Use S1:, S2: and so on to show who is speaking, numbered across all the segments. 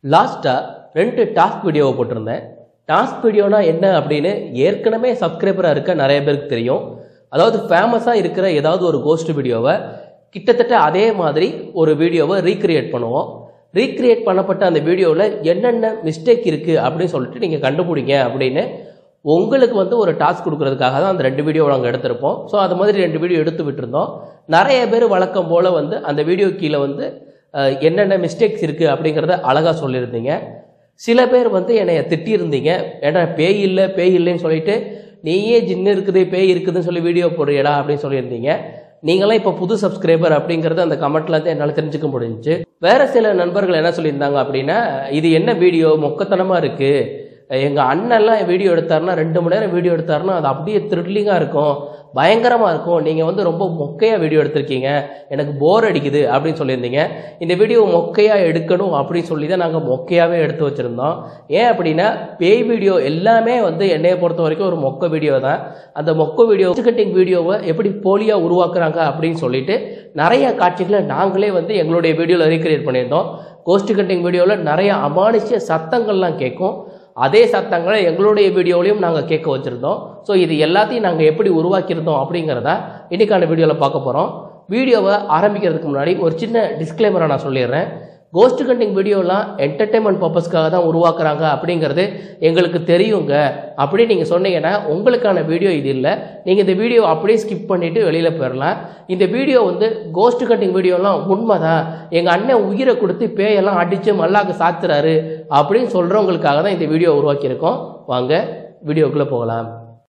S1: லாஸ்ட்டாக ரெண்டு டாஸ்க் வீடியோவை போட்டிருந்தேன் டாஸ்க் வீடியோனா என்ன அப்படின்னு ஏற்கனவே சப்ஸ்கிரைபராக இருக்க நிறைய பேருக்கு தெரியும் அதாவது ஃபேமஸாக இருக்கிற ஏதாவது ஒரு கோஸ்ட் வீடியோவை கிட்டத்தட்ட அதே மாதிரி ஒரு வீடியோவை ரீக்ரியேட் பண்ணுவோம் ரீக்ரியேட் பண்ணப்பட்ட அந்த வீடியோவில் என்னென்ன மிஸ்டேக் இருக்குது அப்படின்னு சொல்லிட்டு நீங்கள் கண்டுபிடிங்க அப்படின்னு உங்களுக்கு வந்து ஒரு டாஸ்க் கொடுக்கறதுக்காக தான் அந்த ரெண்டு வீடியோ நாங்கள் எடுத்திருப்போம் ஸோ அது மாதிரி ரெண்டு வீடியோ எடுத்து விட்டுருந்தோம் நிறைய பேர் வழக்கம் போல் வந்து அந்த வீடியோ கீழே வந்து அஹ், என்னென்ன மிஸ்டேக்ஸ் இருக்குது அப்படிங்கிறத அழகாக சொல்லியிருந்தீங்க சில பேர் வந்து என்னைய திட்டியிருந்தீங்க ஏன்னா பேய் இல்லை பேய் இல்லைன்னு சொல்லிட்டு நீயே ஜின்னு இருக்குது பேய் இருக்குதுன்னு சொல்லி வீடியோ போடுறியடா அப்படின்னு சொல்லியிருந்தீங்க நீங்களாம் இப்போ புது சப்ஸ்கிரைபர் அப்படிங்கிறது அந்த கமெண்ட்ல இருந்து என்னால் தெரிஞ்சுக்க முடிஞ்சுச்சு வேற சில நண்பர்கள் என்ன சொல்லியிருந்தாங்க அப்படின்னா இது என்ன வீடியோ மொக்கத்தனமா இருக்கு எங்கள் அண்ணன்லாம் வீடியோ எடுத்தாருன்னா ரெண்டு மணி நேரம் வீடியோ எடுத்தாருன்னா அது அப்படியே த்ரில்லிங்காக இருக்கும் பயங்கரமாக இருக்கும் நீங்கள் வந்து ரொம்ப மொக்கையாக வீடியோ எடுத்திருக்கீங்க எனக்கு போர் அடிக்குது அப்படின்னு சொல்லியிருந்தீங்க இந்த வீடியோ மொக்கையாக எடுக்கணும் அப்படின்னு சொல்லி தான் நாங்கள் மொக்கையாகவே எடுத்து வச்சுருந்தோம் ஏன் அப்படின்னா பேய் வீடியோ எல்லாமே வந்து என்னையை பொறுத்த வரைக்கும் ஒரு மொக்க வீடியோ தான் அந்த மொக்க வீடியோ கட்டிங் வீடியோவை எப்படி போலியாக உருவாக்குறாங்க அப்படின்னு சொல்லிட்டு நிறைய காட்சிகளை நாங்களே வந்து எங்களுடைய வீடியோவில் ரீக்ரியேட் பண்ணியிருந்தோம் கோஸ்ட் கட்டிங் வீடியோவில் நிறைய அமானுஷ்ய சத்தங்கள்லாம் கேட்கும் அதே சத்தங்களை எங்களுடைய வீடியோலையும் நாங்கள் கேட்க வச்சுருந்தோம் ஸோ இது எல்லாத்தையும் நாங்கள் எப்படி உருவாக்கியிருந்தோம் அப்படிங்கிறத இன்னைக்கான வீடியோவில் பார்க்க போகிறோம் வீடியோவை ஆரம்பிக்கிறதுக்கு முன்னாடி ஒரு சின்ன டிஸ்க்ளைமரை நான் சொல்லிடுறேன் கோஸ்ட் கண்டிங் வீடியோலாம் என்டர்டைன்மெண்ட் பர்பஸ்க்காக தான் உருவாக்குறாங்க அப்படிங்கிறது எங்களுக்கு தெரியுங்க அப்படி நீங்கள் சொன்னீங்கன்னா உங்களுக்கான வீடியோ இது இல்லை நீங்கள் இந்த வீடியோ அப்படியே ஸ்கிப் பண்ணிவிட்டு வெளியில் போயிடலாம் இந்த வீடியோ வந்து கோஸ்ட் கட்டிங் வீடியோலாம் உண்மைதான் எங்கள் அண்ணன் உயிரை கொடுத்து பேயெல்லாம் அடித்து மல்லாக்கு சாத்துறாரு அப்படின்னு சொல்கிறவங்களுக்காக தான் இந்த வீடியோ உருவாக்கியிருக்கோம் வாங்க வீடியோக்குள்ளே போகலாம்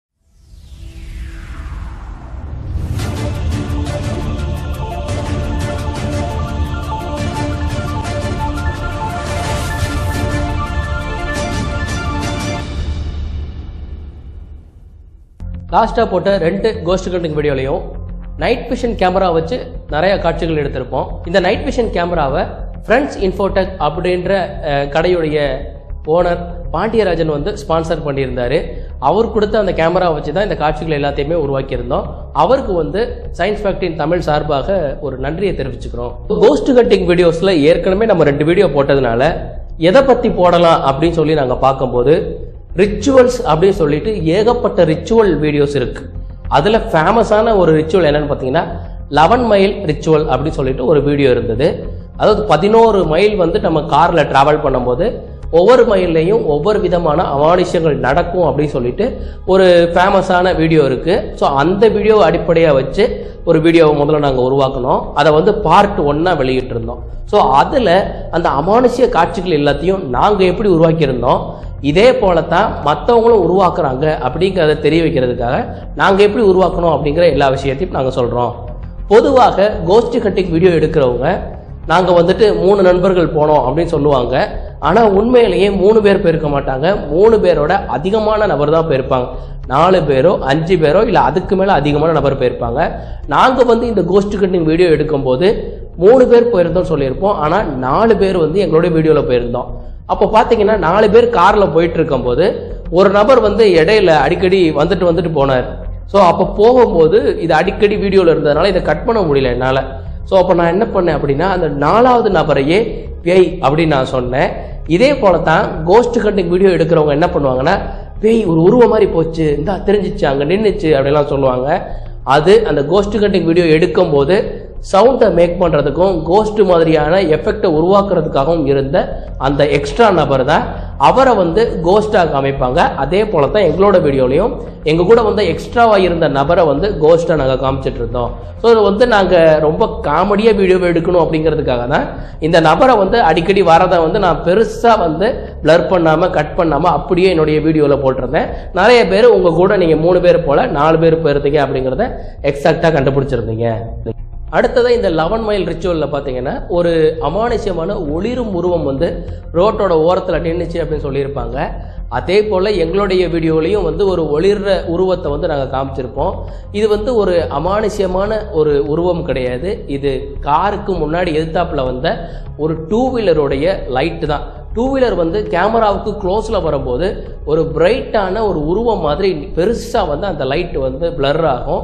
S1: லாஸ்ட்டாக போட்ட ரெண்டு கோஸ்ட் கண்டிங் வீடியோலையும் நைட் விஷன் கேமரா வச்சு நிறைய காட்சிகள் எடுத்திருப்போம் இந்த நைட் விஷன் கேமராவை ஃப்ரெண்ட்ஸ் இன்ஃபோடெக் அப்படின்ற அஹ், கடையுடைய ஓனர் பாண்டியராஜன் வந்து ஸ்பான்சர் பண்ணியிருந்தாரு அவர் கொடுத்த அந்த கேமரா வச்சு தான் இந்த காட்சிகள் எல்லாத்தையுமே உருவாக்கியிருந்தோம் அவருக்கு வந்து சயின்ஸ் ஃபேக்டின் தமிழ் சார்பாக ஒரு நன்றியை தெரிவிச்சுக்கிறோம் கோஸ்ட் கட்டிங் வீடியோஸில் ஏற்கனவே நம்ம ரெண்டு வீடியோ போட்டதுனால எதை பற்றி போடலாம் அப்படின்னு சொல்லி நாங்கள் பார்க்கும்போது ரிச்சுவல்ஸ் அப்படின்னு சொல்லிட்டு ஏகப்பட்ட ரிச்சுவல் வீடியோஸ் இருக்கு அதுல ஃபேமஸான ஒரு ரிச்சுவல் என்னன்னு பார்த்தீங்கன்னா லெவன் மைல் ரிச்சுவல் அப்படின்னு சொல்லிட்டு ஒரு வீடியோ இருந்தது அதாவது பதினோரு மைல் வந்து நம்ம கார்ல டிராவல் பண்ணும்போது ஒவ்வொரு மைல்லையும் ஒவ்வொரு விதமான அமானுஷ்யங்கள் நடக்கும் அப்படின்னு சொல்லிட்டு ஒரு ஃபேமஸான வீடியோ இருக்கு ஸோ அந்த வீடியோ அடிப்படையாக வச்சு ஒரு வீடியோவை முதல்ல நாங்கள் உருவாக்கணும் அதை வந்து பார்ட் ஒன்னா வெளியிட்டிருந்தோம் ஸோ அதில் அந்த அமானுஷ்ய காட்சிகள் எல்லாத்தையும் நாங்கள் எப்படி உருவாக்கியிருந்தோம் இதே போல தான் மற்றவங்களும் உருவாக்குறாங்க அப்படிங்கிறத தெரிய வைக்கிறதுக்காக நாங்கள் எப்படி உருவாக்கணும் அப்படிங்கிற எல்லா விஷயத்தையும் நாங்கள் சொல்கிறோம் பொதுவாக கோஸ்ட் கட்டிங் வீடியோ எடுக்கிறவங்க நாங்கள் வந்துட்டு மூணு நண்பர்கள் போனோம் அப்படின்னு சொல்லுவாங்க ஆனால் உண்மையிலேயே மூணு பேர் போயிருக்க மாட்டாங்க மூணு பேரோட அதிகமான நபர் தான் போயிருப்பாங்க நாலு பேரோ அஞ்சு பேரோ இல்லை அதுக்கு மேலே அதிகமான நபர் போயிருப்பாங்க நாங்கள் வந்து இந்த கோஸ்ட் கட்டிங் வீடியோ எடுக்கும்போது மூணு பேர் போயிருந்தோம் சொல்லியிருப்போம் ஆனால் நாலு பேர் வந்து எங்களுடைய வீடியோவில் போயிருந்தோம் அப்போ பார்த்தீங்கன்னா நாலு பேர் காரில் போயிட்டு இருக்கும்போது ஒரு நபர் வந்து இடையில அடிக்கடி வந்துட்டு வந்துட்டு போனார் ஸோ அப்போ போகும்போது இது அடிக்கடி வீடியோவில் இருந்ததுனால இதை கட் பண்ண முடியல என்னால் ஸோ அப்போ நான் என்ன பண்ணேன் அப்படின்னா அந்த நாலாவது நபரையே பேய் அப்படின்னு நான் சொன்னேன் இதே போல தான் கோஸ்ட் கண்டிங் வீடியோ எடுக்கிறவங்க என்ன பண்ணுவாங்கன்னா பேய் ஒரு உருவம் மாதிரி போச்சு இந்தா தெரிஞ்சிச்சு அங்கே நின்றுச்சு அப்படிலாம் சொல்லுவாங்க அது அந்த கோஸ்ட் கண்டிங் வீடியோ எடுக்கும்போது சவுண்டை மேக் பண்ணுறதுக்கும் கோஸ்ட் மாதிரியான எஃபெக்டை உருவாக்குறதுக்காகவும் இருந்த அந்த எக்ஸ்ட்ரா நபர் தான் அவரை வந்து கோஸ்டாக காமிப்பாங்க அதே போல தான் எங்களோட வீடியோலையும் எங்கள் கூட வந்து எக்ஸ்ட்ராவாக இருந்த நபரை வந்து கோஸ்ட்டாக நாங்கள் காமிச்சிட்டு இருந்தோம் ஸோ இது வந்து நாங்கள் ரொம்ப காமெடியாக வீடியோவை எடுக்கணும் அப்படிங்கிறதுக்காக தான் இந்த நபரை வந்து அடிக்கடி வரதை வந்து நான் பெருசாக வந்து ப்ளர் பண்ணாமல் கட் பண்ணாமல் அப்படியே என்னுடைய வீடியோவில் போட்டிருந்தேன் நிறைய பேர் உங்கள் கூட நீங்கள் மூணு பேர் போல் நாலு பேர் போயிருந்தீங்க அப்படிங்கிறத எக்ஸாக்டாக கண்டுபிடிச்சிருந்தீங்க அடுத்ததாக இந்த லெவன் மைல் ரிச்சுவலில் பார்த்தீங்கன்னா ஒரு அமானுஷ்யமான ஒளிரும் உருவம் வந்து ரோட்டோட ஓரத்தில் நின்றுச்சு அப்படின்னு சொல்லியிருப்பாங்க அதே போல் எங்களுடைய வீடியோலையும் வந்து ஒரு ஒளிர்ற உருவத்தை வந்து நாங்கள் காமிச்சிருப்போம் இது வந்து ஒரு அமானுஷ்யமான ஒரு உருவம் கிடையாது இது காருக்கு முன்னாடி எதிர்த்தாப்புல வந்த ஒரு டூ வீலருடைய லைட்டு தான் டூ வீலர் வந்து கேமராவுக்கு க்ளோஸில் வரும்போது ஒரு பிரைட்டான ஒரு உருவம் மாதிரி பெருசாக வந்து அந்த லைட் வந்து blur ஆகும்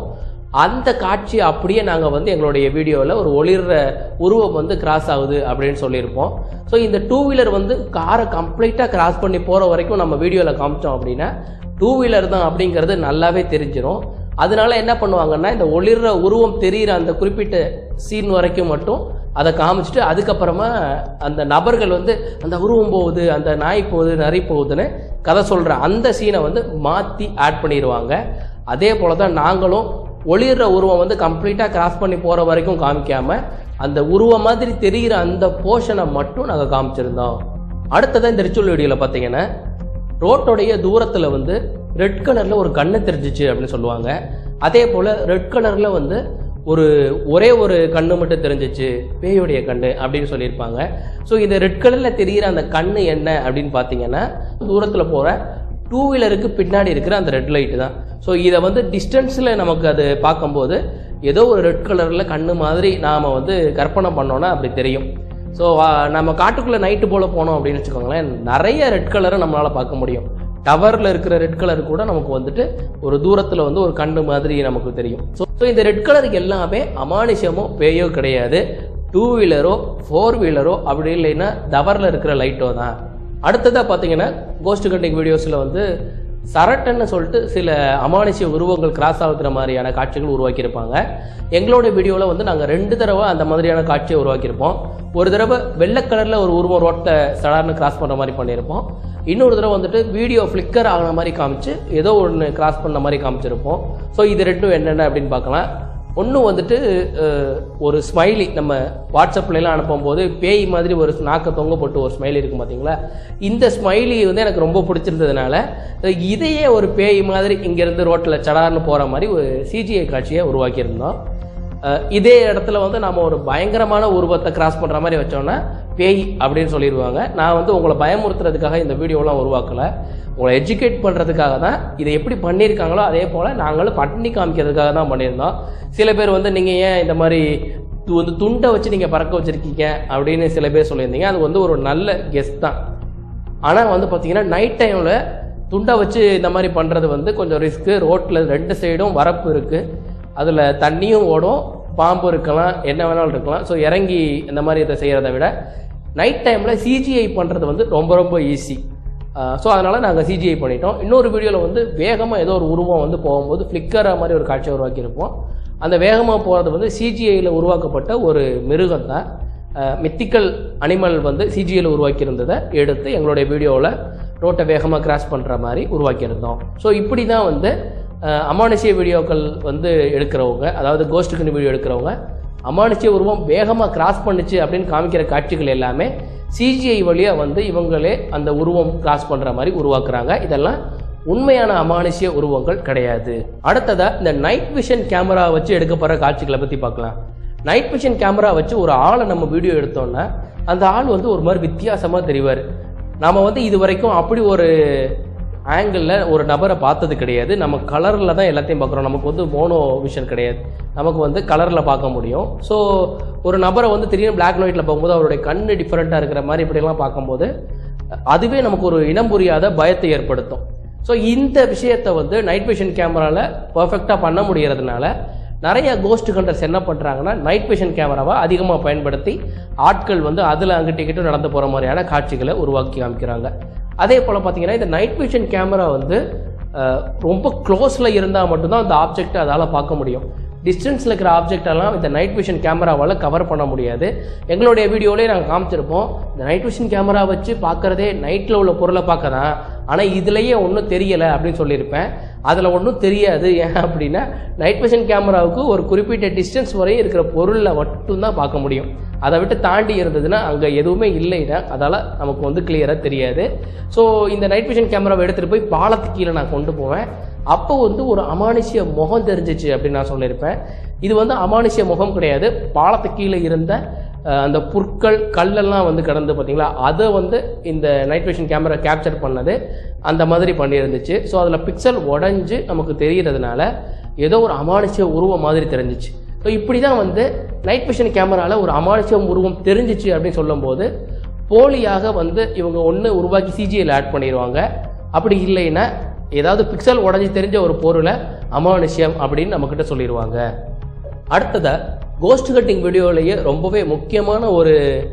S1: அந்த காட்சி அப்படியே நாங்கள் வந்து எங்களுடைய வீடியோவில் ஒரு ஒளிர்ற உருவம் வந்து கிராஸ் ஆகுது அப்படின்னு சொல்லியிருப்போம் ஸோ இந்த டூ வீலர் வந்து காரை கம்ப்ளீட்டாக கிராஸ் பண்ணி போகிற வரைக்கும் நம்ம வீடியோவில் காமிச்சோம் அப்படின்னா டூ வீலர் தான் அப்படிங்கிறது நல்லாவே தெரிஞ்சிடும் அதனால என்ன பண்ணுவாங்கன்னா இந்த ஒளிர்ற உருவம் தெரிகிற அந்த குறிப்பிட்ட சீன் வரைக்கும் மட்டும் அதை காமிச்சிட்டு அதுக்கப்புறமா அந்த நபர்கள் வந்து அந்த உருவம் போகுது அந்த நாய் போகுது நரி போகுதுன்னு கதை சொல்கிற அந்த சீனை வந்து மாற்றி ஆட் பண்ணிடுவாங்க அதே போல தான் நாங்களும் ஒளிர்ற உருவம் வந்து கம்ப்ளீட்டாக கிராஸ் பண்ணி போகிற வரைக்கும் காமிக்காம அந்த உருவம் மாதிரி தெரிகிற அந்த போர்ஷனை மட்டும் நாங்கள் காமிச்சிருந்தோம் அடுத்ததான் இந்த ரிச்சுவல் வீடியோவில் பார்த்தீங்கன்னா ரோட்டோடைய தூரத்தில் வந்து ரெட் கலரில் ஒரு கண்ணு தெரிஞ்சிச்சு அப்படின்னு சொல்லுவாங்க அதே போல் ரெட் கலரில் வந்து ஒரு ஒரே ஒரு கண்ணு மட்டும் தெரிஞ்சிச்சு பேயுடைய கண்ணு அப்படின்னு சொல்லியிருப்பாங்க ஸோ இது ரெட் கலரில் தெரிகிற அந்த கண்ணு என்ன அப்படின்னு பார்த்தீங்கன்னா தூரத்தில் போகிற டூ வீலருக்கு பின்னாடி இருக்கிற அந்த ரெட் லைட்டு தான் ஸோ இதை வந்து டிஸ்டன்ஸில் நமக்கு அது பார்க்கும்போது ஏதோ ஒரு ரெட் கலரில் கண்ணு மாதிரி நாம் வந்து கற்பனை பண்ணோன்னா அப்படி தெரியும் ஸோ நம்ம காட்டுக்குள்ளே நைட்டு போல் போனோம் அப்படின்னு வச்சுக்கோங்களேன் நிறைய ரெட் கலரை நம்மளால் பார்க்க முடியும் டவரில் இருக்கிற ரெட் கலர் கூட நமக்கு வந்துட்டு ஒரு தூரத்தில் வந்து ஒரு கண்ணு மாதிரி நமக்கு தெரியும் ஸோ ஸோ இந்த ரெட் கலருக்கு எல்லாமே அமானுஷமோ பேயோ கிடையாது டூ வீலரோ ஃபோர் வீலரோ அப்படி இல்லைன்னா டவரில் இருக்கிற லைட்டோ தான் அடுத்ததாக பார்த்தீங்கன்னா கோஸ்ட் கண்டிங் வீடியோஸில் வந்து சரட்டன்னு சொல்லிட்டு சில அமானுஷ்ய உருவங்கள் கிராஸ் ஆகுற மாதிரியான காட்சிகள் உருவாக்கியிருப்பாங்க எங்களோட வீடியோவில் வந்து நாங்கள் ரெண்டு தடவை அந்த மாதிரியான காட்சியை உருவாக்கியிருப்போம் ஒரு தடவை வெள்ளை கலரில் ஒரு உருவம் ரோட்டை சடார்னு கிராஸ் பண்ணுற மாதிரி பண்ணியிருப்போம் இன்னொரு தடவை வந்துட்டு வீடியோ ஃப்ளிக்கர் ஆகின மாதிரி காமிச்சு ஏதோ ஒன்று கிராஸ் பண்ண மாதிரி காமிச்சிருப்போம் ஸோ இது ரெண்டும் என்னென்ன அப்படின்னு பார்க்கலாம் ஒன்று வந்துட்டு அஹ், ஒரு ஸ்மைலி நம்ம வாட்ஸ்அப்லலாம் அனுப்பும்போது பேய் மாதிரி ஒரு நாக்க தொங்க போட்டு ஒரு ஸ்மைலி இருக்கும் பார்த்தீங்களா இந்த ஸ்மைலி வந்து எனக்கு ரொம்ப பிடிச்சிருந்ததுனால அஹ், இதையே ஒரு பேய் மாதிரி இங்கேருந்து ரோட்டில் சடார்னு போகிற மாதிரி ஒரு சிஜிஐ காட்சியை உருவாக்கியிருந்தோம் அஹ், இதே இடத்துல வந்து நம்ம ஒரு பயங்கரமான உருவத்தை கிராஸ் பண்ணுற மாதிரி வச்சோன்னா பேய் அப்படின்னு சொல்லிடுவாங்க நான் வந்து உங்களை பயமுறுத்துறதுக்காக இந்த வீடியோலாம் உருவாக்கலை உங்களை எஜுகேட் பண்ணுறதுக்காக தான் இதை எப்படி பண்ணியிருக்காங்களோ அதே போல் நாங்களும் பண்ணி காமிக்கிறதுக்காக தான் பண்ணியிருந்தோம் சில பேர் வந்து நீங்கள் ஏன் இந்த மாதிரி இது வந்து துண்டை வச்சு நீங்கள் பறக்க வச்சுருக்கீங்க அப்படின்னு சில பேர் சொல்லியிருந்தீங்க அது வந்து ஒரு நல்ல கெஸ்ட் தான் ஆனால் வந்து பார்த்தீங்கன்னா நைட் டைமில் துண்டை வச்சு இந்த மாதிரி பண்ணுறது வந்து கொஞ்சம் ரிஸ்க்கு ரோட்டில் ரெண்டு சைடும் வரப்பு இருக்குது அதில் தண்ணியும் ஓடும் பாம்பு இருக்கலாம் என்ன வேணாலும் இருக்கலாம் ஸோ இறங்கி இந்த மாதிரி இதை செய்கிறத விட நைட் டைமில் சிஜிஐ பண்ணுறது வந்து ரொம்ப ரொம்ப ஈஸி ஸோ அதனால் நாங்கள் சிஜிஐ பண்ணிட்டோம் இன்னொரு வீடியோவில் வந்து வேகமாக ஏதோ ஒரு உருவம் வந்து போகும்போது ஃப்ளிக்கரை மாதிரி ஒரு காட்சியை உருவாக்கியிருப்போம் அந்த வேகமாக போகிறது வந்து சிஜிஐயில் உருவாக்கப்பட்ட ஒரு மிருகம் தான் மித்திக்கல் அனிமல் வந்து சிஜிஐயில் உருவாக்கியிருந்ததை எடுத்து எங்களுடைய வீடியோவில் ரோட்டை வேகமாக கிராஸ் பண்ணுற மாதிரி உருவாக்கியிருந்தோம் ஸோ இப்படி தான் வந்து அஹ், அமானுஷ்ய வீடியோக்கள் வந்து எடுக்கிறவங்க அதாவது கோஸ்ட்டுக்குன்னு வீடியோ எடுக்கிறவங்க அமானுஷ்ய உருவம் வேகமாக கிராஸ் பண்ணுச்சு அப்படின்னு காமிக்கிற காட்சிகள் எல்லாமே சிஜிஐ வழியாக வந்து இவங்களே அந்த உருவம் கிராஸ் பண்ணுற மாதிரி உருவாக்குறாங்க இதெல்லாம் உண்மையான அமானுஷ்ய உருவங்கள் கிடையாது அடுத்ததா இந்த நைட் விஷன் கேமரா வச்சு எடுக்கப்படுற காட்சிகளை பற்றி பார்க்கலாம் நைட் விஷன் கேமரா வச்சு ஒரு ஆளை நம்ம வீடியோ எடுத்தோம்னா அந்த ஆள் வந்து ஒரு மாதிரி வித்தியாசமாக தெரிவார் நாம் வந்து இது வரைக்கும் அப்படி ஒரு ஆங்கிளில் ஒரு நபரை பார்த்தது கிடையாது நம்ம கலரில் தான் எல்லாத்தையும் பார்க்குறோம் நமக்கு வந்து மோனோ விஷன் கிடையாது நமக்கு வந்து கலரில் பார்க்க முடியும் ஸோ ஒரு நபரை வந்து திடீர்னு பிளாக் அண்ட் ஒயிட்டில் பார்க்கும்போது அவருடைய கண்ணு டிஃப்ரெண்ட்டாக இருக்கிற மாதிரி இப்படியெல்லாம் பார்க்கும்போது அதுவே நமக்கு ஒரு இனம் புரியாத பயத்தை ஏற்படுத்தும் ஸோ இந்த விஷயத்தை வந்து நைட் விஷன் கேமராவில் பர்ஃபெக்டாக பண்ண முடியறதுனால நிறைய கோஸ்ட் கண்டர்ஸ் என்ன பண்ணுறாங்கன்னா நைட் விஷன் கேமராவை அதிகமாக பயன்படுத்தி ஆட்கள் வந்து அதில் அங்கிட்ட இங்கிட்ட நடந்து போகிற மாதிரியான காட்சிகளை உருவாக்கி காமிக்கிறாங்க அதே போல் பார்த்தீங்கன்னா இந்த நைட் விஷன் கேமரா வந்து அஹ், ரொம்ப க்ளோஸில் இருந்தால் மட்டும்தான் அந்த ஆப்ஜெக்டை அதால் பார்க்க முடியும் டிஸ்டன்ஸில் இருக்கிற ஆப்ஜெக்ட் எல்லாம் இந்த நைட் விஷன் கேமராவால் கவர் பண்ண முடியாது எங்களுடைய வீடியோலேயே நாங்கள் காமிச்சிருப்போம் இந்த நைட் விஷன் கேமரா வச்சு பார்க்குறதே நைட்டில் உள்ள பொருளை பார்க்க தான் ஆனால் இதுலேயே ஒன்றும் தெரியலை அப்படின்னு சொல்லியிருப்பேன் அதில் ஒன்றும் தெரியாது ஏன் அப்படின்னா நைட் விஷன் கேமராவுக்கு ஒரு குறிப்பிட்ட டிஸ்டன்ஸ் வரையும் இருக்கிற பொருளில் மட்டும்தான் பார்க்க முடியும் அதை விட்டு தாண்டி இருந்ததுன்னா அங்கே எதுவுமே இல்லைன்னா அதால் நமக்கு வந்து கிளியராக தெரியாது ஸோ இந்த நைட் விஷன் கேமராவை எடுத்துகிட்டு போய் பாலத்துக்கு கீழே நான் கொண்டு போவேன் அப்போ வந்து ஒரு அமானுஷ்ய முகம் தெரிஞ்சிச்சு அப்படின்னு நான் சொல்லியிருப்பேன் இது வந்து அமானுஷ்ய முகம் கிடையாது பாலத்துக்கு கீழே இருந்த அஹ், அந்த புற்கள் கல்லெல்லாம் வந்து கடந்து பார்த்தீங்களா அதை வந்து இந்த நைட் விஷன் கேமரா கேப்சர் பண்ணது அந்த மாதிரி பண்ணியிருந்துச்சு ஸோ அதில் பிக்சல் உடஞ்சி நமக்கு தெரியறதுனால ஏதோ ஒரு அமானுஷ்ய உருவம் மாதிரி தெரிஞ்சிச்சு ஸோ இப்படி தான் வந்து நைட் விஷன் கேமராவில் ஒரு அமானுஷ்யம் உருவம் தெரிஞ்சிச்சு அப்படின்னு சொல்லும்போது போலியாக வந்து இவங்க ஒன்று உருவாக்கி சிஜியில் ஆட் பண்ணிடுவாங்க அப்படி இல்லைன்னா ஏதாவது பிக்சல் உடஞ்சி தெரிஞ்ச ஒரு பொருளை அமானுஷ்யம் அப்படின்னு நம்மக்கிட்ட சொல்லிடுவாங்க அடுத்ததா கோஸ்ட் கட்டிங் வீடியோவிலேயே ரொம்பவே முக்கியமான ஒரு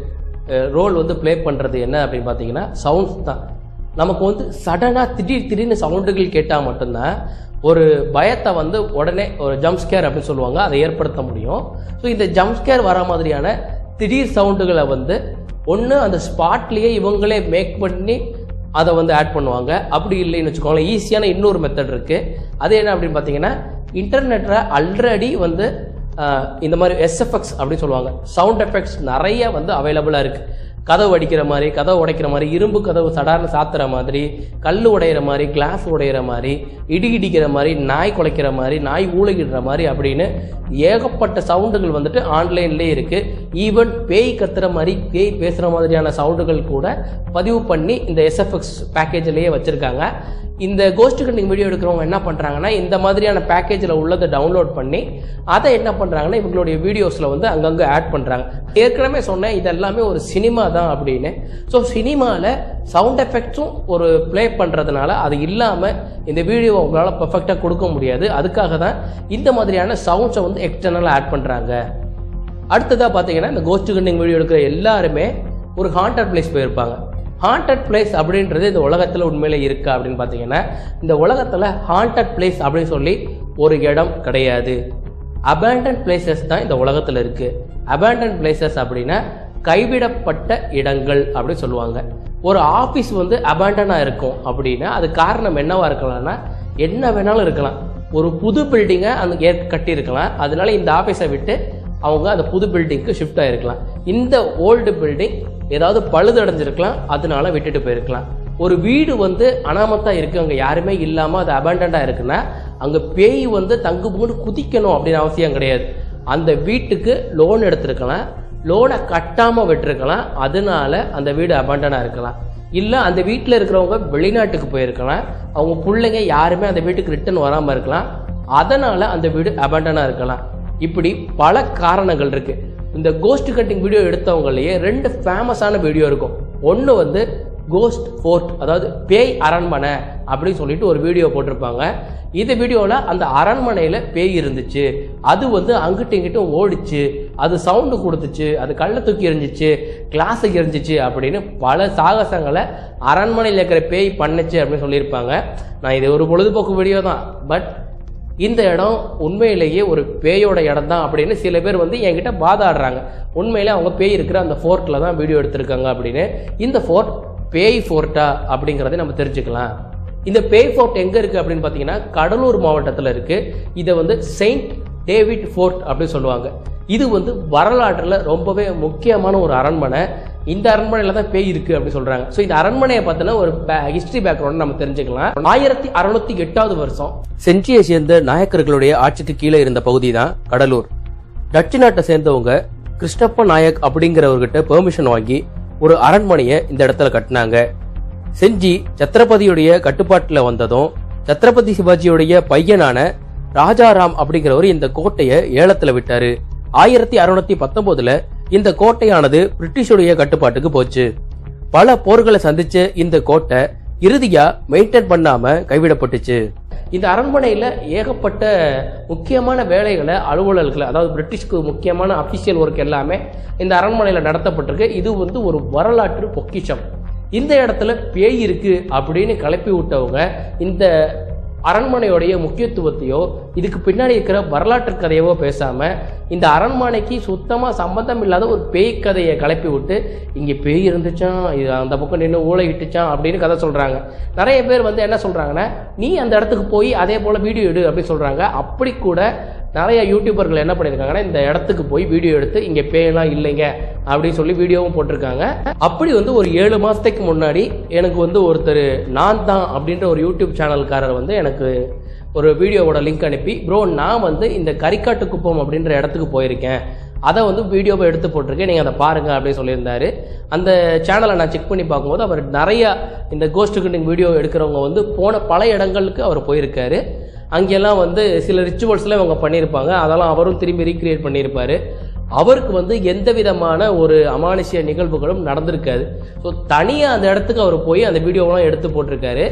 S1: ரோல் வந்து ப்ளே பண்ணுறது என்ன அப்படின்னு பார்த்தீங்கன்னா சவுண்ட்ஸ் தான் நமக்கு வந்து சடனாக திடீர் திடீர்னு சவுண்டுகள் கேட்டால் மட்டும்தான் ஒரு பயத்தை வந்து உடனே ஒரு ஜம்ப் ஸ்கேர் அப்படின்னு சொல்லுவாங்க அதை ஏற்படுத்த முடியும் ஸோ இந்த ஜம்ப் ஸ்கேர் வர மாதிரியான திடீர் சவுண்டுகளை வந்து ஒன்று அந்த ஸ்பாட்லேயே இவங்களே மேக் பண்ணி அதை வந்து ஆட் பண்ணுவாங்க அப்படி இல்லைன்னு வச்சுக்கோங்களேன் ஈஸியான இன்னொரு மெத்தட் இருக்குது அது என்ன அப்படின்னு பார்த்தீங்கன்னா இன்டர்நெட்டில் ஆல்ரெடி வந்து ஆஹ், இந்த மாதிரி எஸ்எஃப்எக்ஸ் அப்படின்னு சொல்லுவாங்க சவுண்ட் எஃபெக்ட்ஸ் நிறைய வந்து அவைலபிளாக இருக்குது கதவு அடிக்கிற மாதிரி கதவு உடைக்கிற மாதிரி இரும்பு கதவு சடார்னு சாத்துற மாதிரி கல் உடையிற மாதிரி கிளாஸ் உடையிற மாதிரி இடி இடிக்கிற மாதிரி நாய் குலைக்கிற மாதிரி நாய் ஊழகிடுற மாதிரி அப்படின்னு ஏகப்பட்ட சவுண்டுகள் வந்துட்டு ஆன்லைன்லேயே இருக்குது ஈவன் பேய் கத்துற மாதிரி பேய் பேசுகிற மாதிரியான சவுண்டுகள் கூட பதிவு பண்ணி இந்த எஸ்எஃப்எக்ஸ் பேக்கேஜ்லேயே வச்சுருக்காங்க இந்த கோஸ்ட் கண்டிங் வீடியோ எடுக்கிறவங்க என்ன பண்ணுறாங்கன்னா இந்த மாதிரியான பேக்கேஜில் உள்ளதை டவுன்லோட் பண்ணி அதை என்ன பண்ணுறாங்கன்னா இவங்களுடைய வீடியோஸில் வந்து அங்கங்கே ஆட் பண்ணுறாங்க ஏற்கனவே சொன்னேன் இது எல்லாமே ஒரு சினிமா தான் அப்படின்னு ஸோ சினிமாவில் சவுண்ட் எஃபெக்ட்ஸும் ஒரு ப்ளே பண்ணுறதுனால அது இல்லாமல் இந்த வீடியோ உங்களால் பர்ஃபெக்டாக கொடுக்க முடியாது அதுக்காக தான் இந்த மாதிரியான சவுண்ட்ஸை வந்து எக்ஸ்டர்னலாக ஆட் பண்ணுறாங்க அடுத்ததாக பார்த்தீங்கன்னா இந்த கோஸ்ட் கண்டிங் வீடியோ எடுக்கிற எல்லாருமே ஒரு ஹாண்டட் பிளேஸ் போயிருப்பாங்க ஹாண்டட் பிளேஸ் அப்படின்றது இந்த உலகத்தில் உண்மையிலே இருக்கா அப்படின்னு பார்த்தீங்கன்னா இந்த உலகத்தில் ஹாண்டட் பிளேஸ் அப்படின்னு சொல்லி ஒரு இடம் கிடையாது அபேண்டன் பிளேசஸ் தான் இந்த உலகத்தில் இருக்குது அபேண்டன் பிளேசஸ் அப்படின்னா கைவிடப்பட்ட இடங்கள் அப்படின்னு சொல்லுவாங்க ஒரு ஆஃபீஸ் வந்து அபேண்டனாக இருக்கும் அப்படின்னா அது காரணம் என்னவா இருக்கலாம்னா என்ன வேணாலும் இருக்கலாம் ஒரு புது பில்டிங்கை அந்த ஏற்க கட்டியிருக்கலாம் அதனால இந்த ஆஃபீஸை விட்டு அவங்க அந்த புது பில்டிங்க்கு ஷிஃப்ட் ஆகிருக்கலாம் இந்த ஓல்டு பில்டிங் ஏதாவது பழுதடைஞ்சிருக்கலாம் அதனால விட்டுட்டு போயிருக்கலாம் ஒரு வீடு வந்து அனாமத்தா இருக்கு அங்கே யாருமே இல்லாமல் அது அபேண்டண்டாக இருக்குன்னா அங்கே பேய் வந்து தங்கு போட்டு குதிக்கணும் அப்படின்னு அவசியம் கிடையாது அந்த வீட்டுக்கு லோன் எடுத்திருக்கலாம் லோனை கட்டாமல் விட்டுருக்கலாம் அதனால அந்த வீடு அபேண்டனாக இருக்கலாம் இல்லை அந்த வீட்டில் இருக்கிறவங்க வெளிநாட்டுக்கு போயிருக்கலாம் அவங்க பிள்ளைங்க யாருமே அந்த வீட்டுக்கு ரிட்டர்ன் வராமல் இருக்கலாம் அதனால அந்த வீடு அபேண்டனாக இருக்கலாம் இப்படி பல காரணங்கள் இருக்கு இந்த கோஸ்ட் கட்டிங் வீடியோ எடுத்தவங்களையே ரெண்டு ஃபேமஸான வீடியோ இருக்கும் ஒன்று வந்து கோஸ்ட் ஃபோர்ட் அதாவது பேய் அரண்மனை அப்படின்னு சொல்லிட்டு ஒரு வீடியோ போட்டிருப்பாங்க இந்த வீடியோவில் அந்த அரண்மனையில் பேய் இருந்துச்சு அது வந்து அங்கிட்டும் இங்கிட்டும் ஓடிச்சு அது சவுண்டு கொடுத்துச்சு அது கள்ள தூக்கி எரிஞ்சிச்சு கிளாஸுக்கு எரிஞ்சிச்சு அப்படின்னு பல சாகசங்களை அரண்மனையில் இருக்கிற பேய் பண்ணுச்சு அப்படின்னு சொல்லியிருப்பாங்க நான் இது ஒரு பொழுதுபோக்கு வீடியோ தான் பட் இந்த இடம் உண்மையிலேயே ஒரு பேயோட இடம் தான் அப்படின்னு சில பேர் வந்து என்கிட்ட வாதாடுறாங்க உண்மையிலே அவங்க பேய் இருக்கிற அந்த ஃபோர்ட்டில் தான் வீடியோ எடுத்திருக்காங்க அப்படின்னு இந்த ஃபோர்ட் பேய் ஃபோர்ட்டா அப்படிங்கிறத நம்ம தெரிஞ்சுக்கலாம் இந்த பேய் ஃபோர்ட் எங்கே இருக்குது அப்படின்னு பார்த்தீங்கன்னா கடலூர் மாவட்டத்தில் இருக்குது இதை வந்து செயின்ட் டேவிட் ஃபோர்ட் அப்படின்னு சொல்லுவாங்க இது வந்து வரலாற்றில் ரொம்பவே முக்கியமான ஒரு அரண்மனை இந்த அரண்மனையில் தான் பேய் இருக்குது அப்படின்னு சொல்கிறாங்க ஸோ இந்த அரண்மனையை பார்த்தினா ஒரு ஹிஸ்ட்ரி பேக்ரவுண்ட் நம்ம தெரிஞ்சுக்கலாம் ஆயிரத்தி அறுநூத்தி எட்டாவது வருஷம் செஞ்சியை சேர்ந்த நாயக்கர்களுடைய ஆட்சிக்கு கீழே இருந்த பகுதி தான் கடலூர் டச்சு நாட்டை சேர்ந்தவங்க கிருஷ்ணப்ப நாயக் அப்படிங்கிறவர்கிட்ட பெர்மிஷன் வாங்கி ஒரு அரண்மனையை இந்த இடத்துல கட்டினாங்க செஞ்சி சத்ரபதியுடைய கட்டுப்பாட்டில் வந்ததும் சத்ரபதி சிவாஜியுடைய பையனான ராஜாராம் அப்படிங்கிறவர் இந்த கோட்டையை ஏலத்துல விட்டாரு ஆயிரத்தி அறுநூத்தி பத்தொன்பதுல இந்த கோட்டையானது பிரிட்டிஷுடைய கட்டுப்பாட்டுக்கு போச்சு பல போர்களை சந்திச்ச இந்த கோட்டை இறுதியா மெயின்டைன் பண்ணாம கைவிடப்பட்டுச்சு இந்த அரண்மனையில ஏகப்பட்ட முக்கியமான வேலைகளை அலுவலர்களை அதாவது பிரிட்டிஷ்க்கு முக்கியமான அபிஷியல் ஒர்க் எல்லாமே இந்த அரண்மனையில நடத்தப்பட்டிருக்கு இது வந்து ஒரு வரலாற்று பொக்கிஷம் இந்த இடத்துல பேய் இருக்கு அப்படின்னு கிளப்பி விட்டவங்க இந்த அரண்மனையோடைய முக்கியத்துவத்தையோ இதுக்கு பின்னாடி இருக்கிற வரலாற்று கதையவோ பேசாம இந்த அரண்மனைக்கு சுத்தமா சம்பந்தம் இல்லாத ஒரு பேய் கதையை கிளப்பி விட்டு இங்க பேய் இருந்துச்சான் இது அந்த பக்கம் நின்று ஊழையிட்டுச்சான் அப்படின்னு கதை சொல்றாங்க நிறைய பேர் வந்து என்ன சொல்றாங்கன்னா நீ அந்த இடத்துக்கு போய் அதே போல வீடியோ எடு அப்படின்னு சொல்றாங்க அப்படி கூட நிறைய யூடியூபர்கள் என்ன பண்ணியிருக்காங்கன்னா இந்த இடத்துக்கு போய் வீடியோ எடுத்து இங்கே பேயெல்லாம் இல்லைங்க அப்படின்னு சொல்லி வீடியோவும் போட்டிருக்காங்க அப்படி வந்து ஒரு ஏழு மாதத்துக்கு முன்னாடி எனக்கு வந்து ஒருத்தர் நான் தான் அப்படின்ற ஒரு யூடியூப் சேனல்காரர் வந்து எனக்கு ஒரு வீடியோவோட லிங்க் அனுப்பி ப்ரோ நான் வந்து இந்த கரிக்காட்டு குப்பம் அப்படின்ற இடத்துக்கு போயிருக்கேன் அதை வந்து வீடியோவை எடுத்து போட்டிருக்கேன் நீங்கள் அதை பாருங்க அப்படின்னு சொல்லியிருந்தாரு அந்த சேனலை நான் செக் பண்ணி பார்க்கும்போது அவர் நிறையா இந்த கோஸ்ட் கண்டிங் வீடியோ எடுக்கிறவங்க வந்து போன பல இடங்களுக்கு அவர் போயிருக்காரு அங்கெல்லாம் வந்து சில ரிச்சுவல்ஸ்லாம் இவங்க பண்ணியிருப்பாங்க அதெல்லாம் அவரும் திரும்பி ரீக்ரியேட் பண்ணியிருப்பாரு அவருக்கு வந்து எந்த விதமான ஒரு அமானுஷ்ய நிகழ்வுகளும் நடந்திருக்காது ஸோ தனியாக அந்த இடத்துக்கு அவர் போய் அந்த வீடியோவெலாம் எடுத்து போட்டிருக்காரு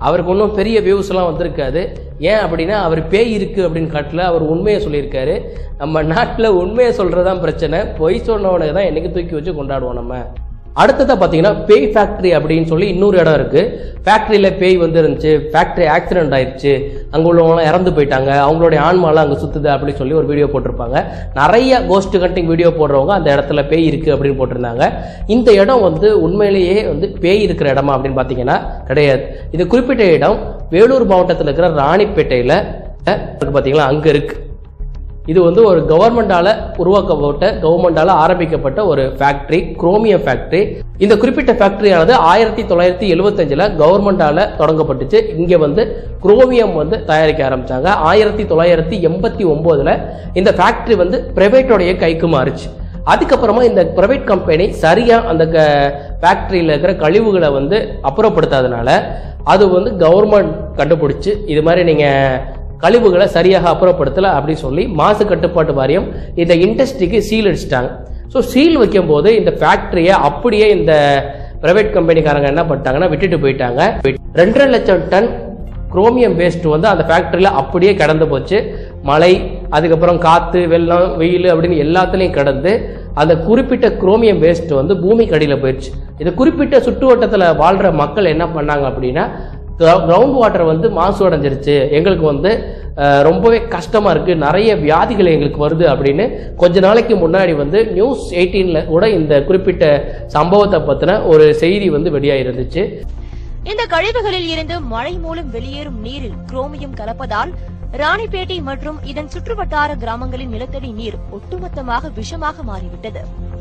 S1: அவருக்கு ஒன்றும் பெரிய வியூஸ்லாம் வந்திருக்காது ஏன் அப்படின்னா அவர் பேய் இருக்குது அப்படின்னு காட்டல அவர் உண்மையை சொல்லியிருக்காரு நம்ம நாட்டில் உண்மையை சொல்கிறது தான் பிரச்சனை பொய் சொன்னவனுக்கு தான் என்னைக்கு தூக்கி வச்சு கொண்டாடுவோம் நம்ம அடுத்ததாக பார்த்தீங்கன்னா பேய் ஃபேக்ட்ரி அப்படின்னு சொல்லி இன்னொரு இடம் இருக்குது ஃபேக்ட்ரியில் பேய் வந்து இருந்துச்சு ஃபேக்ட்ரி ஆக்சிடென்ட் ஆயிடுச்சு அங்கே உள்ளவங்களாம் இறந்து போயிட்டாங்க அவங்களுடைய ஆன்மாலாம் அங்கே சுற்றுது அப்படின்னு சொல்லி ஒரு வீடியோ போட்டிருப்பாங்க நிறைய கோஸ்ட் கண்டிங் வீடியோ போடுறவங்க அந்த இடத்துல பேய் இருக்குது அப்படின்னு போட்டிருந்தாங்க இந்த இடம் வந்து உண்மையிலேயே வந்து பேய் இருக்கிற இடமா அப்படின்னு பார்த்தீங்கன்னா கிடையாது இது குறிப்பிட்ட இடம் வேலூர் மாவட்டத்தில் இருக்கிற ராணிப்பேட்டையில் பார்த்தீங்களா அங்கே இருக்குது இது வந்து ஒரு கவர்மெண்டால உருவாக்கப்பட்ட கவர்மெண்டால ஆரம்பிக்கப்பட்ட ஒரு ஃபேக்டரி குரோமியம் ஃபேக்டரி இந்த குறிப்பிட்ட ஃபேக்டரியானது ஆயிரத்தி தொள்ளாயிரத்தி எழுபத்தஞ்சில் கவர்மெண்டால தொடங்கப்பட்டுச்சு இங்கே வந்து குரோமியம் வந்து தயாரிக்க ஆரம்பிச்சாங்க ஆயிரத்தி தொள்ளாயிரத்தி எண்பத்தி ஒம்போதுல இந்த ஃபேக்டரி வந்து பிரைவேட்டோடைய கைக்கு மாறுச்சு அதுக்கப்புறமா இந்த பிரைவேட் கம்பெனி சரியா அந்த ஃபேக்டரியில் இருக்கிற கழிவுகளை வந்து அப்புறப்படுத்தாதனால அது வந்து கவர்மெண்ட் கண்டுபிடிச்சு இது மாதிரி நீங்கள் கழிவுகளை சரியாக அப்புறப்படுத்தலை அப்படின்னு சொல்லி மாசு கட்டுப்பாட்டு வாரியம் இந்த இண்டஸ்ட்ரிக்கு சீல் அடிச்சிட்டாங்க ஸோ சீல் வைக்கும்போது இந்த ஃபேக்டரியை அப்படியே இந்த பிரைவேட் கம்பெனிக்காரங்க என்ன பண்ணிட்டாங்கன்னா விட்டுட்டு போயிட்டாங்க ரெண்டரை லட்சம் டன் குரோமியம் வேஸ்ட் வந்து அந்த ஃபேக்டரியில் அப்படியே கடந்து போச்சு மழை அதுக்கப்புறம் காற்று வெள்ளம் வெயில் அப்படின்னு எல்லாத்துலேயும் கடந்து அந்த குறிப்பிட்ட குரோமியம் வேஸ்ட் வந்து பூமிக்கு அடியில் போயிடுச்சு இது குறிப்பிட்ட சுற்றுவட்டத்தில் வாழ்கிற மக்கள் என்ன பண்ணாங்க அப்படின்னா கிரவுண்ட் வாட்டர் வந்து மாசு அடைஞ்சிருச்சு எங்களுக்கு வந்து அஹ், ரொம்பவே கஷ்டமாக இருக்குது நிறைய வியாதிகள் எங்களுக்கு வருது அப்படின்னு கொஞ்ச நாளைக்கு முன்னாடி வந்து நியூஸ் எயிட்டீனில் கூட இந்த குறிப்பிட்ட சம்பவத்தை பற்றின ஒரு செய்தி வந்து வெளியாக இருந்துச்சு
S2: இந்த கழிவுகளில் இருந்து மழை மூலம் வெளியேறும் நீரில் குரோமியம் கலப்பதால் ராணிப்பேட்டை மற்றும் இதன் சுற்றுவட்டார கிராமங்களின் நிலத்தடி நீர் ஒட்டுமொத்தமாக விஷமாக மாறிவிட்டது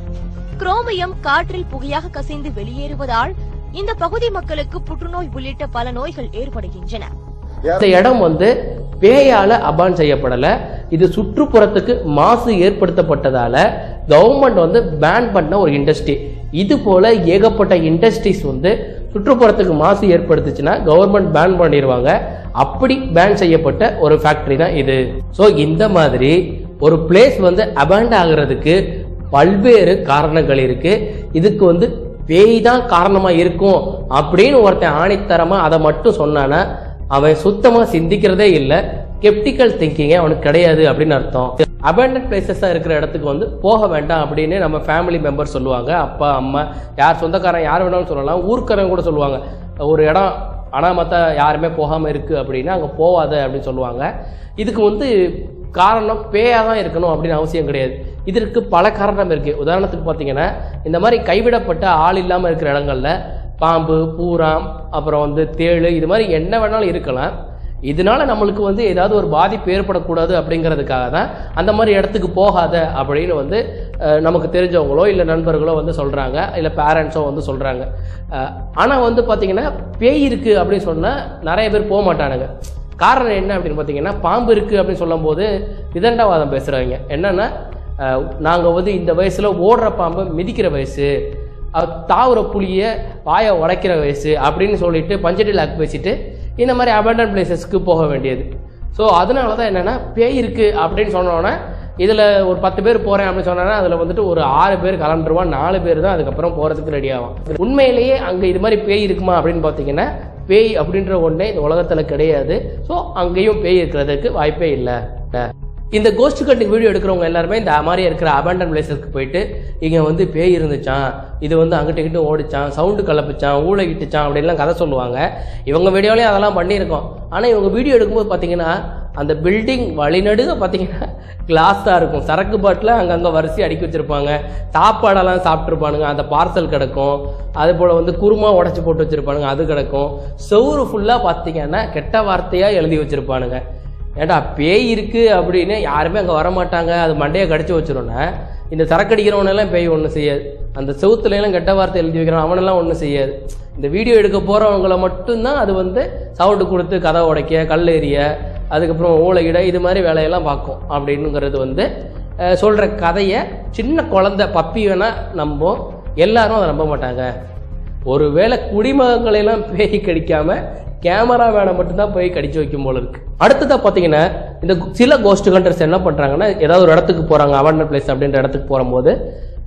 S2: குரோமியம் காற்றில் புகையாக கசிந்து வெளியேறுவதால் இந்த பகுதி மக்களுக்கு புற்றுநோய் உள்ளிட்ட பல நோய்கள் ஏற்படுகின்றன
S1: இந்த இடம் வந்து பேயால அபான் செய்யப்படல இது சுற்றுப்புறத்துக்கு மாசு ஏற்படுத்தப்பட்டதால கவர்மெண்ட் வந்து பேன் பண்ண ஒரு இண்டஸ்ட்ரி இது போல ஏகப்பட்ட இண்டஸ்ட்ரீஸ் வந்து சுற்றுப்புறத்துக்கு மாசு ஏற்படுத்துச்சுன்னா கவர்மெண்ட் பேன் பண்ணிடுவாங்க அப்படி பேன் செய்யப்பட்ட ஒரு ஃபேக்டரி தான் இது ஸோ இந்த மாதிரி ஒரு பிளேஸ் வந்து அபேண்ட் ஆகுறதுக்கு பல்வேறு காரணங்கள் இருக்கு இதுக்கு வந்து பேய் தான் காரணமா இருக்கும் அப்படின்னு ஒருத்தன் ஆணித்தரமா அதை மட்டும் சொன்னானா அவன் சுத்தமா சிந்திக்கிறதே இல்லை கெப்டிக்கல் திங்கிங்கே அவனுக்கு கிடையாது அப்படின்னு அர்த்தம் அபேண்டட் பிளேசஸாக இருக்கிற இடத்துக்கு வந்து போக வேண்டாம் அப்படின்னு நம்ம ஃபேமிலி மெம்பர் சொல்லுவாங்க அப்பா அம்மா யார் சொந்தக்காரன் யார் வேணாலும் சொல்லலாம் ஊர்க்காரங்க கூட சொல்லுவாங்க ஒரு இடம் அனாமத்தா யாருமே போகாமல் இருக்குது அப்படின்னா அங்கே போகாத அப்படின்னு சொல்லுவாங்க இதுக்கு வந்து காரணம் பேயாக தான் இருக்கணும் அப்படின்னு அவசியம் கிடையாது இதற்கு பல காரணம் இருக்குது உதாரணத்துக்கு பார்த்தீங்கன்னா இந்த மாதிரி கைவிடப்பட்ட ஆள் இல்லாமல் இருக்கிற இடங்கள்ல பாம்பு பூராம் அப்புறம் வந்து தேள் இது மாதிரி என்ன வேணாலும் இருக்கலாம் இதனால நம்மளுக்கு வந்து ஏதாவது ஒரு பாதிப்பு ஏற்படக்கூடாது அப்படிங்கிறதுக்காக தான் அந்த மாதிரி இடத்துக்கு போகாத அப்படின்னு வந்து அஹ், நமக்கு தெரிஞ்சவங்களோ இல்லை நண்பர்களோ வந்து சொல்கிறாங்க இல்லை பேரண்ட்ஸோ வந்து சொல்கிறாங்க ஆனால் வந்து பார்த்தீங்கன்னா பேய் இருக்குது அப்படின்னு சொன்னால் நிறைய பேர் போக மாட்டானுங்க காரணம் என்ன அப்படின்னு பார்த்தீங்கன்னா பாம்பு இருக்குது அப்படின்னு சொல்லும்போது விதண்டாவாதம் பேசுகிறவங்க என்னன்னா நாங்கள் வந்து இந்த வயசில் ஓடுற பாம்பை மிதிக்கிற வயசு அஹ், தாவுற புளியை வாயை உடைக்கிற வயசு அப்படின்னு சொல்லிட்டு பஞ்சடி லாக் பேசிட்டு இந்த மாதிரி அபேண்டன் பிளேசஸ்க்கு போக வேண்டியது ஸோ அதனால தான் என்னென்னா பேய் இருக்குது அப்படின்னு சொன்னோன்னே இதில் ஒரு பத்து பேர் போகிறேன் அப்படின்னு சொன்னா அதில் வந்துட்டு ஒரு ஆறு பேர் கலந்துருவான் நாலு பேர் தான் அதுக்கப்புறம் போகிறதுக்கு ரெடி ஆகும் உண்மையிலேயே அங்கே இது மாதிரி பேய் இருக்குமா அப்படின்னு பார்த்தீங்கன்னா பேய் அப்படின்ற ஒன்றே இந்த உலகத்தில் கிடையாது ஸோ அங்கேயும் பேய் இருக்கிறதுக்கு வாய்ப்பே இல்லை இந்த கோஸ்ட் கட்டிங் வீடியோ எடுக்கிறவங்க எல்லாருமே இந்த மாதிரி இருக்கிற அபேண்டன் பிளேசஸ்க்கு போயிட்டு இங்கே வந்து பேய் இருந்துச்சான் இது வந்து அங்கிட்ட இங்கிட்ட ஓடிச்சான் சவுண்டு கலப்பிச்சான் ஊழகிட்டுச்சான் அப்படின்லாம் கதை சொல்லுவாங்க இவங்க வீடியோலையும் அதெல்லாம் பண்ணியிருக்கோம் ஆனால் இவங்க வீடியோ எடுக்கும்போது பார்த்தீங்கன்னா அந்த பில்டிங் வழிநடுக பார்த்தீங்கன்னா கிளாஸ் தான் இருக்கும் சரக்கு பாட்டில் அங்கங்கே வரிசை அடுக்கி வச்சுருப்பாங்க சாப்பாடெல்லாம் சாப்பிட்ருப்பானுங்க அந்த பார்சல் கிடக்கும் அது போல் வந்து குருமா உடச்சி போட்டு வச்சுருப்பானுங்க அது கிடக்கும் செவுரு ஃபுல்லாக பார்த்தீங்கன்னா கெட்ட வார்த்தையாக எழுதி வச்சுருப்பானுங்க ஏன்டா பேய் இருக்கு அப்படின்னு யாருமே அங்கே வரமாட்டாங்க அது மண்டையை கடிச்சு வச்சிரும்னா இந்த சரக்கடிக்கிறவனெல்லாம் பேய் ஒன்றும் செய்யாது அந்த செவுத்துல எல்லாம் கெட்ட வார்த்தை எழுதி வைக்கிறான் அவனெல்லாம் ஒன்றும் செய்யாது இந்த வீடியோ எடுக்க போகிறவங்கள மட்டும்தான் அது வந்து சவுண்டு கொடுத்து கதை உடைக்க கல் எறிய அதுக்கப்புறம் ஊழையிட இது மாதிரி வேலையெல்லாம் பார்க்கும் அப்படின்னுங்கிறது வந்து அஹ், சொல்ற கதையை சின்ன குழந்தை பப்பி வேணா நம்பும் எல்லாரும் அதை நம்ப மாட்டாங்க ஒருவேளை குடிமகங்களெல்லாம் பேய் கடிக்காம கேமரா வேனை மட்டும்தான் போய் கடிச்சு வைக்கும் போல இருக்கு அடுத்ததா பார்த்தீங்கன்னா இந்த சில கோஸ்ட் கண்டர்ஸ் என்ன பண்றாங்கன்னா ஏதாவது ஒரு இடத்துக்கு போறாங்க அவர்னர் பிளேஸ் அப்படின்ற இடத்துக்கு போகும்போது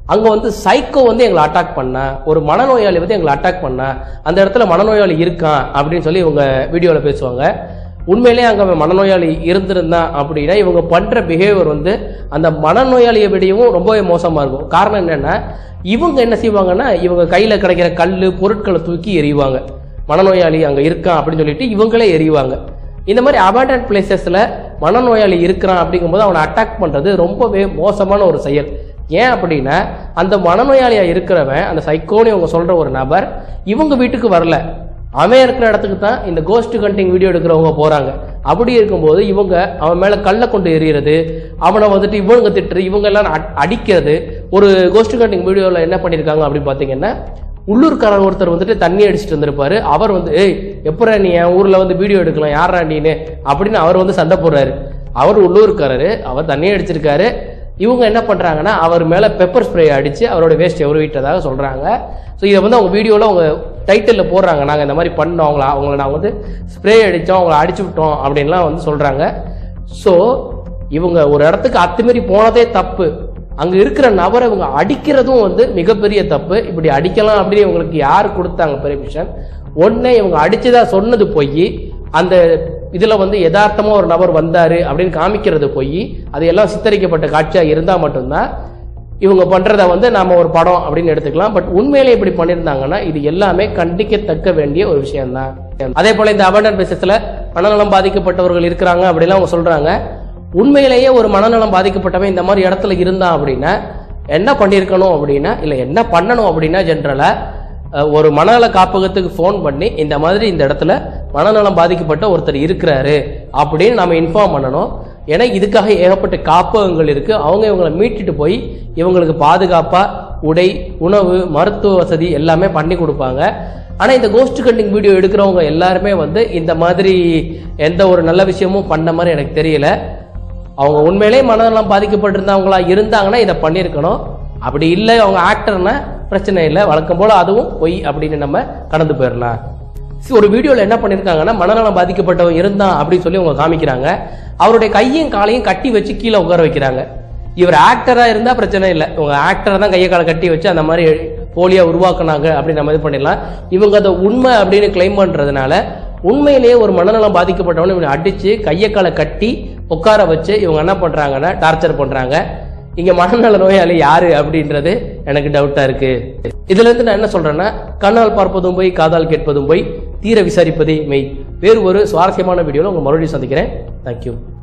S1: அங்க வந்து சைக்கோ வந்து எங்களை அட்டாக் பண்ண ஒரு மனநோயாளி வந்து எங்களை அட்டாக் பண்ண அந்த இடத்துல மனநோயாளி இருக்கான் அப்படின்னு சொல்லி இவங்க வீடியோல பேசுவாங்க உண்மையிலேயே அங்க அவன் மனநோயாளி இருந்திருந்தான் அப்படின்னா இவங்க பண்ற பிஹேவியர் வந்து அந்த மனநோயாளியை விடையவும் ரொம்பவே மோசமா இருக்கும் காரணம் என்னன்னா இவங்க என்ன செய்வாங்கன்னா இவங்க கையில கிடைக்கிற கல் பொருட்களை தூக்கி எறிவாங்க மனநோயாளி அங்க இருக்கான் அப்படின்னு சொல்லிட்டு இவங்களே எறிவாங்க இந்த மாதிரி அபாண்டன்ட் பிளேசஸ்ல மனநோயாளி இருக்கிறான் அப்படிங்கும்போது அவனை அட்டாக் பண்றது ரொம்பவே மோசமான ஒரு செயல் ஏன் அப்படின்னா அந்த மனநோயாளியா இருக்கிறவன் அந்த சைக்கோனி அவங்க சொல்ற ஒரு நபர் இவங்க வீட்டுக்கு வரல அவன் இருக்கிற இடத்துக்கு தான் இந்த கோஸ்ட் கண்டிங் வீடியோ எடுக்கிறவங்க போறாங்க அப்படி இருக்கும்போது இவங்க அவன் மேல கல்லை கொண்டு எறிகிறது அவனை வந்துட்டு இவங்க திட்டு இவங்க எல்லாம் அ- அடிக்கிறது ஒரு கோஸ்ட் கண்டிங் வீடியோல என்ன பண்ணிருக்காங்க அப்படின்னு பாத்தீங்கன்னா உள்ளூர்காரர் ஒருத்தர் வந்துட்டு தண்ணி அடிச்சிட்டு இருந்திருப்பாரு அவர் வந்து ஏய் எப்பரா நீ என் ஊர்ல வந்து வீடியோ எடுக்கலாம் யாரா நீனு அப்படின்னு அவர் வந்து சண்டை போடுறாரு அவர் உள்ளூர்காரரு அவர் தண்ணி அடிச்சிருக்காரு இவங்க என்ன பண்றாங்கன்னா அவர் மேல பெப்பர் ஸ்ப்ரே அடிச்சு அவரோட வேஸ்ட் எவரு விட்டதாக சொல்றாங்க ஸோ இதை வந்து அவங்க வீடியோல அவங்க டைட்டிலில் போடுறாங்க நாங்க இந்த மாதிரி பண்ணோம் அவங்கள அவங்கள நாங்கள் வந்து ஸ்ப்ரே அடித்தோம் அவங்கள அடிச்சு விட்டோம் அப்படின்லாம் வந்து சொல்றாங்க ஸோ இவங்க ஒரு இடத்துக்கு அத்துமீறி போனதே தப்பு அங்க இருக்கிற நபரை இவங்க அடிக்கிறதும் வந்து மிகப்பெரிய தப்பு இப்படி அடிக்கலாம் அப்படின்னு இவங்களுக்கு யார் கொடுத்தாங்க பெர்மிஷன் ஒண்ணே இவங்க அடிச்சதா சொன்னது பொய் அந்த இதுல வந்து யதார்த்தமா ஒரு நபர் வந்தாரு அப்படின்னு காமிக்கிறது பொய் அது எல்லாம் சித்தரிக்கப்பட்ட காட்சியா இருந்தா மட்டும்தான் இவங்க பண்றத வந்து நாம ஒரு படம் அப்படின்னு எடுத்துக்கலாம் பட் உண்மையிலே இப்படி பண்ணியிருந்தாங்கன்னா இது எல்லாமே கண்டிக்கத்தக்க வேண்டிய ஒரு விஷயம்தான் அதே போல இந்த அபண்டர் பிசினஸ்ல மனநலம் பாதிக்கப்பட்டவர்கள் இருக்கிறாங்க அப்படிலாம் அவங்க சொல்றாங்க உண்மையிலேயே ஒரு மனநலம் பாதிக்கப்பட்டவன் இந்த மாதிரி இடத்துல இருந்தான் அப்படின்னா என்ன பண்ணியிருக்கணும் அப்படின்னா இல்லை என்ன பண்ணணும் அப்படின்னா ஜென்ரலா அஹ், ஒரு மனநல காப்பகத்துக்கு ஃபோன் பண்ணி இந்த மாதிரி இந்த இடத்துல மனநலம் பாதிக்கப்பட்ட ஒருத்தர் இருக்கிறாரு அப்படின்னு நம்ம இன்ஃபார்ம் பண்ணணும் ஏன்னா இதுக்காக ஏகப்பட்ட காப்பகங்கள் இருக்கு அவங்க இவங்களை மீட்டுட்டு போய் இவங்களுக்கு பாதுகாப்பா உடை உணவு மருத்துவ வசதி எல்லாமே பண்ணி கொடுப்பாங்க ஆனா இந்த கோஸ்ட் கண்டிங் வீடியோ எடுக்கிறவங்க எல்லாருமே வந்து இந்த மாதிரி எந்த ஒரு நல்ல விஷயமும் பண்ண மாதிரி எனக்கு தெரியல அவங்க உண்மையிலேயே மனநலம் பாதிக்கப்பட்டிருந்தவங்களா இருந்தாங்கன்னா இதை பண்ணியிருக்கணும் அப்படி இல்லை அவங்க ஆக்டர்னா பிரச்சனை இல்லை வழக்கம் போல அதுவும் பொய் அப்படின்னு நம்ம கடந்து போயிடலாம் சரி, ஒரு வீடியோல என்ன பண்ணிருக்காங்கன்னா மனநலம் பாதிக்கப்பட்டவன் இருந்தான் அப்படின்னு சொல்லி அவங்க காமிக்கிறாங்க அவருடைய கையும் காலையும் கட்டி வச்சு கீழே உட்கார வைக்கிறாங்க இவர் ஆக்டரா இருந்தா பிரச்சனை இல்லை உங்க ஆக்டரை தான் கையை காலை கட்டி வச்சு அந்த மாதிரி போலியா உருவாக்குனாங்க அப்படின்னு நம்ம இது பண்ணிடலாம் இவங்க அதை உண்மை அப்படின்னு கிளைம் பண்றதுனால உண்மையிலேயே ஒரு மனநலம் பாதிக்கப்பட்டவனை இவனை அடிச்சு கையை காலை கட்டி உட்கார வச்சு இவங்க என்ன பண்றாங்கன்னா டார்ச்சர் பண்றாங்க இங்க மனநல நோயாளி யாரு அப்படின்றது எனக்கு டவுட்டா இருக்கு இதுல இருந்து நான் என்ன சொல்றேன்னா கண்ணால் பார்ப்பதும் போய் காதால் கேட்பதும் போய் தீர விசாரிப்பதே மெய் வேறு ஒரு சுவாரஸ்யமான வீடியோல உங்க மறுபடியும் சந்திக்கிறேன் தேங்க்யூ